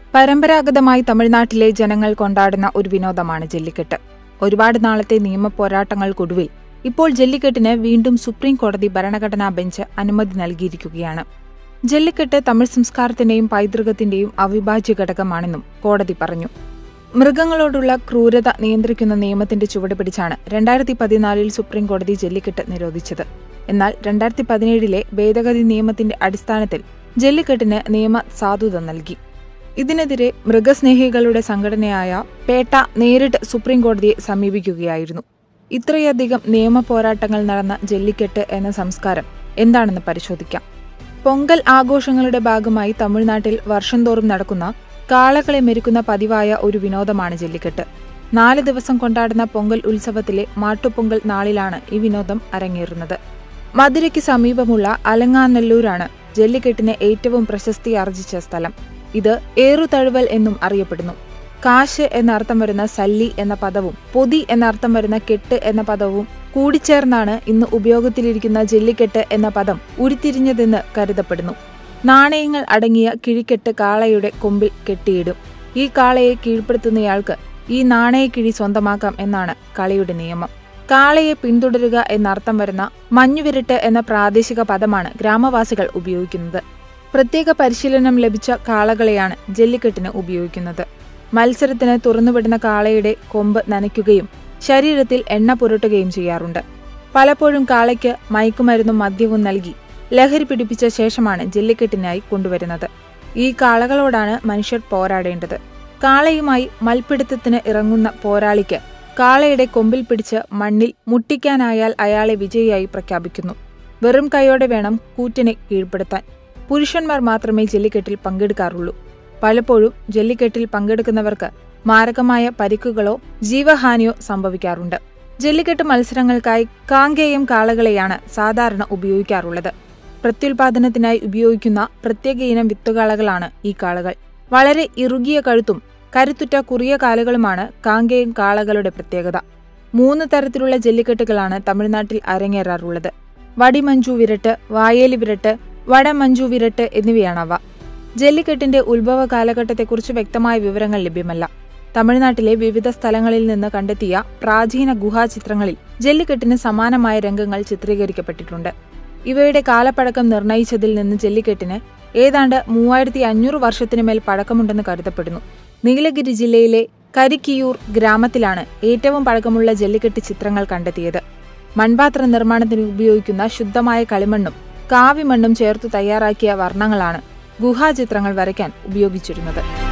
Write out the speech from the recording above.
പരമ്പരാഗതമായി തമിഴ്നാട്ടിലെ ജനങ്ങൾ കൊണ്ടാടുന്ന ഒരു വിനോദമാണ് ജല്ലിക്കെട്ട് ഒരുപാട് നാളത്തെ നിയമ പോരാട്ടങ്ങൾക്കൊടുവിൽ ഇപ്പോൾ ജല്ലിക്കെട്ടിന് വീണ്ടും സുപ്രീം കോടതി ഭരണഘടനാ ബെഞ്ച് അനുമതി നൽകിയിരിക്കുകയാണ് ജല്ലിക്കെട്ട് തമിഴ് സംസ്കാരത്തിന്റെയും പൈതൃകത്തിന്റെയും അവിഭാജ്യ ഘടകമാണെന്നും കോടതി പറഞ്ഞു മൃഗങ്ങളോടുള്ള ക്രൂരത നിയന്ത്രിക്കുന്ന നിയമത്തിന്റെ ചുവട് പിടിച്ചാണ് രണ്ടായിരത്തി പതിനാലിൽ സുപ്രീം കോടതി ജല്ലിക്കെട്ട് നിരോധിച്ചത് എന്നാൽ രണ്ടായിരത്തി പതിനേഴിലെ ഭേദഗതി നിയമത്തിന്റെ അടിസ്ഥാനത്തിൽ ജല്ലിക്കെട്ടിന് നിയമ സാധുത നൽകി ഇതിനെതിരെ മൃഗസ്നേഹികളുടെ സംഘടനയായ പേട്ട നേരിട്ട് സുപ്രീം കോടതിയെ സമീപിക്കുകയായിരുന്നു ഇത്രയധികം നിയമ പോരാട്ടങ്ങൾ നടന്ന ജല്ലിക്കെട്ട് എന്ന സംസ്കാരം എന്താണെന്ന് പരിശോധിക്കാം പൊങ്കൽ ആഘോഷങ്ങളുടെ ഭാഗമായി തമിഴ്നാട്ടിൽ വർഷം തോറും നടക്കുന്ന കാളകളെ മെരുക്കുന്ന പതിവായ ഒരു വിനോദമാണ് ജല്ലിക്കെട്ട് നാല് ദിവസം കൊണ്ടാടുന്ന പൊങ്കൽ ഉത്സവത്തിലെ മാട്ടുപൊങ്കൽ നാളിലാണ് ഈ വിനോദം അരങ്ങേറുന്നത് മധുരയ്ക്ക് സമീപമുള്ള അലങ്ങാനെല്ലൂരാണ് ജല്ലിക്കെട്ടിന് ഏറ്റവും പ്രശസ്തി ആർജിച്ച സ്ഥലം ഇത് ഏറുതഴുവൽ എന്നും അറിയപ്പെടുന്നു കാശ് എന്നർത്ഥം വരുന്ന സല്ലി എന്ന പദവും പൊതി എന്നർത്ഥം വരുന്ന കെട്ട് എന്ന പദവും കൂടിച്ചേർന്നാണ് ഇന്ന് ഉപയോഗത്തിലിരിക്കുന്ന ജല്ലിക്കെട്ട് എന്ന പദം ഉരുത്തിരിഞ്ഞതെന്ന് കരുതപ്പെടുന്നു നാണയങ്ങൾ അടങ്ങിയ കിഴിക്കെട്ട് കാളയുടെ കൊമ്പിൽ കെട്ടിയിടും ഈ കാളയെ കീഴ്പ്പെടുത്തുന്നയാൾക്ക് ഈ നാണയക്കിഴി സ്വന്തമാക്കാം എന്നാണ് കളിയുടെ നിയമം കാളയെ പിന്തുടരുക എന്നർത്ഥം വരുന്ന മഞ്ഞുവിരട്ട് എന്ന പ്രാദേശിക പദമാണ് ഗ്രാമവാസികൾ ഉപയോഗിക്കുന്നത് പ്രത്യേക പരിശീലനം ലഭിച്ച കാളകളെയാണ് ജല്ലിക്കെട്ടിന് ഉപയോഗിക്കുന്നത് മത്സരത്തിന് തുറന്നുവിടുന്ന കാളയുടെ കൊമ്പ് നനയ്ക്കുകയും ശരീരത്തിൽ എണ്ണ പുരട്ടുകയും ചെയ്യാറുണ്ട് പലപ്പോഴും കാളയ്ക്ക് മയക്കുമരുന്നും മദ്യവും നൽകി ലഹരി പിടിപ്പിച്ച ശേഷമാണ് ജല്ലിക്കെട്ടിനായി കൊണ്ടുവരുന്നത് ഈ കാളകളോടാണ് മനുഷ്യർ പോരാടേണ്ടത് കാളയുമായി മൽപ്പിടുത്തത്തിന് ഇറങ്ങുന്ന പോരാളിക്ക് കാളയുടെ കൊമ്പിൽ പിടിച്ച് മണ്ണിൽ മുട്ടിക്കാനായാൽ അയാളെ വിജയിയായി പ്രഖ്യാപിക്കുന്നു വെറും കൈയോടെ വേണം കൂറ്റിനെ കീഴ്പ്പെടുത്താൻ പുരുഷന്മാർ മാത്രമേ ജല്ലിക്കെട്ടിൽ പങ്കെടുക്കാറുള്ളൂ പലപ്പോഴും ജല്ലിക്കെട്ടിൽ പങ്കെടുക്കുന്നവർക്ക് മാരകമായ പരിക്കുകളോ ജീവഹാനിയോ സംഭവിക്കാറുണ്ട് ജല്ലിക്കെട്ട് മത്സരങ്ങൾക്കായി കാങ്കേയം കാളകളെയാണ് സാധാരണ ഉപയോഗിക്കാറുള്ളത് പ്രത്യുൽപാദനത്തിനായി ഉപയോഗിക്കുന്ന പ്രത്യേക ഇനം വിത്തുകാളകളാണ് ഈ കാളകൾ വളരെ ഇറുകിയ കഴുത്തും കരുത്തുറ്റ കുറിയ കാലുകളുമാണ് കാങ്കേയം കാളകളുടെ പ്രത്യേകത മൂന്ന് തരത്തിലുള്ള ജല്ലിക്കെട്ടുകളാണ് തമിഴ്നാട്ടിൽ അരങ്ങേറാറുള്ളത് വടിമഞ്ചു വിരട്ട് വായേലി വിരട്ട് വടമഞ്ചു വിരട്ട് എന്നിവയാണവ ജല്ലിക്കെട്ടിന്റെ ഉത്ഭവ കാലഘട്ടത്തെക്കുറിച്ച് വ്യക്തമായ വിവരങ്ങൾ ലഭ്യമല്ല തമിഴ്നാട്ടിലെ വിവിധ സ്ഥലങ്ങളിൽ നിന്ന് കണ്ടെത്തിയ പ്രാചീന ഗുഹാചിത്രങ്ങളിൽ ജല്ലിക്കെട്ടിന് സമാനമായ രംഗങ്ങൾ ചിത്രീകരിക്കപ്പെട്ടിട്ടുണ്ട് ഇവയുടെ കാലപ്പഴക്കം നിർണയിച്ചതിൽ നിന്ന് ജല്ലിക്കെട്ടിന് ഏതാണ്ട് മൂവായിരത്തി അഞ്ഞൂറ് വർഷത്തിനു മേൽ പഴക്കമുണ്ടെന്ന് കരുതപ്പെടുന്നു നീലഗിരി ജില്ലയിലെ കരിക്കിയൂർ ഗ്രാമത്തിലാണ് ഏറ്റവും പഴക്കമുള്ള ജല്ലിക്കെട്ട് ചിത്രങ്ങൾ കണ്ടെത്തിയത് മൺപാത്ര നിർമ്മാണത്തിന് ഉപയോഗിക്കുന്ന ശുദ്ധമായ കളിമണ്ണും കാവിമണ്ണും ചേർത്തു തയ്യാറാക്കിയ വർണ്ണങ്ങളാണ് ഗുഹാചിത്രങ്ങൾ വരയ്ക്കാൻ ഉപയോഗിച്ചിരുന്നത്